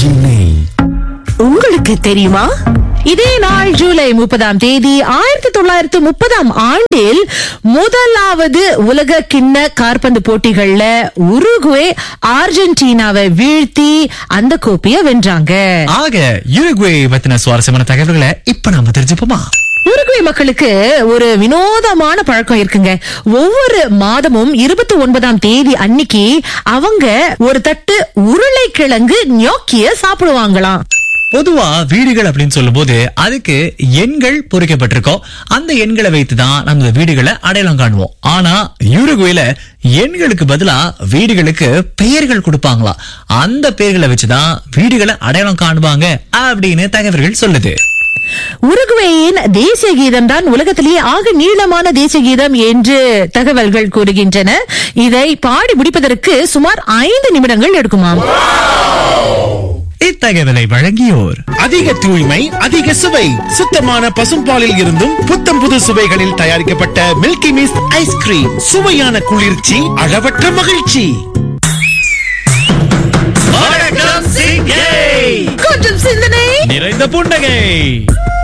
சென்னை உங்களுக்கு தெரியுமா இதே நாள் ஜூலை முப்பதாம் தேதி ஆயிரத்தி தொள்ளாயிரத்து முப்பதாம் ஆண்டில் முதலாவது உலக கிண்ண காற்பந்து போட்டிகள்ல உருகுவே அர்ஜென்டினாவை வீழ்த்தி அந்த கோப்பையை வென்றாங்க ஆக யுருகுவே பத்தின சுவாரஸ்யமான தகவல்களை இப்ப நாம தெரிஞ்சுப்போமா உருகுவே மக்களுக்கு ஒரு வினோதமான பழக்கம் இருக்குங்க ஒவ்வொரு மாதமும் இருபத்தி ஒன்பதாம் தேதி அன்னைக்கு அவங்க ஒரு தட்டு உருளைக்கிழங்கு ஞோக்கிய சாப்பிடுவாங்களாம் பொதுவா வீடுகள் அப்படின்னு சொல்லும்போது அதுக்கு எண்கள் பொறிக்கப்பட்டிருக்கோம் அந்த எண்களை வைத்து தான் நம்ம வீடுகளை அடையாளம் காணுவோம் ஆனா யூருகுவேல எண்களுக்கு பதிலா வீடுகளுக்கு பெயர்கள் கொடுப்பாங்களாம் அந்த பெயர்களை வச்சுதான் வீடுகளை அடையாளம் காணுவாங்க அப்படின்னு தகவல்கள் சொல்லுது உருகுவேயின் தேசிய கீதம் தான் உலகத்திலேயே ஆக நீளமான தேசிய கீதம் என்று தகவல்கள் கூறுகின்றன இதை பாடி முடிப்பதற்கு சுமார் ஐந்து நிமிடங்கள் எடுக்குமாம் இத்தகவலை வழங்கியோர் அதிக தூய்மை அதிக சுவை சுத்தமான பசும்பாலில் இருந்தும் புத்தம் புது சுவைகளில் தயாரிக்கப்பட்ட மில்கி மிஸ்ட் ஐஸ்கிரீம் சுவையான குளிர்ச்சி அளவற்ற மகிழ்ச்சி வணக்கம் சிங்கை கொஞ்சம் சிந்தனை நிறைந்த புன்னகை